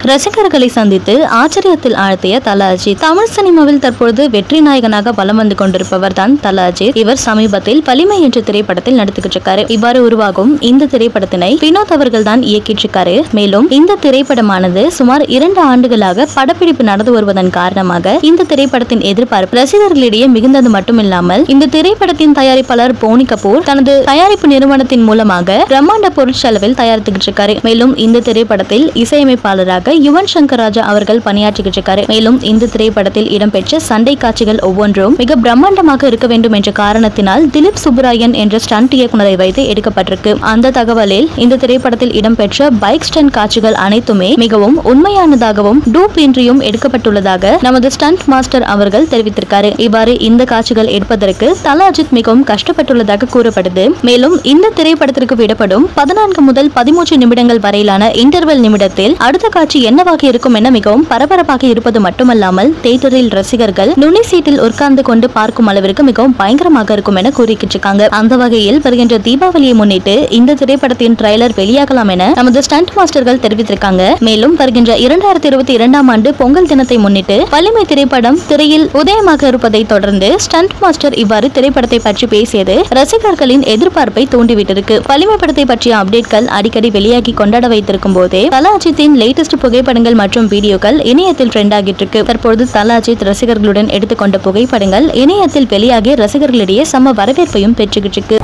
ரசிகர்களை சந்தித்து ஆச்சரியத்தில் ஆழ்த்திய தல அஜித் தமிழ் சினிமாவில் தற்பொழுது வெற்றி நாயகனாக வலம் வந்து கொண்டிருப்பவர் தான் தல அஜித் இவர் சமீபத்தில் வலிமை என்ற திரைப்படத்தில் நடித்துக்கிட்டு இருக்காரு இவ்வாறு உருவாகும் இந்த திரைப்படத்தினை வினோத் அவர்கள் தான் இயக்கிட்டு இருக்காரு மேலும் இந்த திரைப்படமானது சுமார் இரண்டு ஆண்டுகளாக படப்பிடிப்பு நடந்து வருவதன் காரணமாக இந்த திரைப்படத்தின் எதிர்பார்ப்பு ரசிகர்களிடையே மிகுந்தது மட்டுமில்லாமல் இந்த திரைப்படத்தின் தயாரிப்பாளர் போனி கபூர் தனது தயாரிப்பு நிறுவனத்தின் மூலமாக பிரம்மாண்ட பொருட்செலவில் தயாரித்துக்கிட்டு இருக்காரு மேலும் இந்த திரைப்படத்தில் இசையமைப்பாளராக யுவன் சங்கர் ராஜா அவர்கள் பணியாற்றிக்கிட்டு இருக்காரு மேலும் இந்த திரைப்படத்தில் இடம்பெற்ற சண்டை காட்சிகள் ஒவ்வொன்றும் மிக பிரம்மாண்டமாக இருக்க வேண்டும் என்ற காரணத்தினால் திலீப் சுப்புராயன் என்ற ஸ்டண்ட் இயக்குனரை வைத்து எடுக்கப்பட்டிருக்கு அந்த தகவலில் இந்த திரைப்படத்தில் இடம்பெற்ற பைக் ஸ்டண்ட் காட்சிகள் அனைத்துமே மிகவும் உண்மையானதாகவும் டூப் இன்றியும் எடுக்கப்பட்டுள்ளதாக நமது ஸ்டண்ட் மாஸ்டர் அவர்கள் தெரிவித்திருக்காரு இவ்வாறு இந்த காட்சிகள் எடுப்பதற்கு தல அஜித் மிகவும் கஷ்டப்பட்டுள்ளதாக கூறப்படுது மேலும் இந்த திரைப்படத்திற்கு விடப்படும் பதினான்கு முதல் பதிமூன்று நிமிடங்கள் வரையிலான இன்டர்வெல் நிமிடத்தில் அடுத்த காட்சி என்னவாக இருக்கும் என மிகவும் பரபரப்பாக இருப்பது மட்டுமல்லாமல் தியேட்டரில் ரசிகர்கள் நுனி சீட்டில் உட்கார்ந்து கொண்டு பார்க்கும் அளவிற்கு மிகவும் பயங்கரமாக இருக்கும் என கூறிக்கிட்டு இருக்காங்க அந்த வகையில் வருகின்ற தீபாவளியை முன்னிட்டு இந்த திரைப்படத்தின் ட்ரைலர் வெளியாகலாம் என நமது ஸ்டண்ட் மாஸ்டர்கள் தெரிவித்திருக்காங்க மேலும் வருகின்ற இரண்டாயிரத்தி இருபத்தி இரண்டாம் ஆண்டு பொங்கல் தினத்தை முன்னிட்டு வலிமை திரைப்படம் திரையில் உதயமாக இருப்பதை தொடர்ந்து ஸ்டண்ட் மாஸ்டர் இவ்வாறு திரைப்படத்தை பற்றி பேசியது ரசிகர்களின் எதிர்பார்ப்பை தூண்டிவிட்டிருக்கு வலிமை படத்தை பற்றிய அப்டேட்கள் அடிக்கடி வெளியாகி கொண்டாட வைத்திருக்கும் போதே தல அஜித்தின் லேட்டஸ்ட் புகைப்படங்கள் மற்றும் வீடியோக்கள் இணையத்தில் ட்ரெண்ட் ஆகிட்டு இருக்கு தற்பொழுது தல அஜித் ரசிகர்களுடன் எடுத்துக்கொண்ட புகைப்படங்கள் இணையத்தில் வெளியாகி ரசிகர்களிடையே சம வரவேற்பையும் பெற்றுக்கிட்டு இருக்கு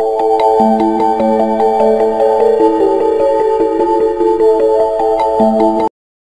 Thank you.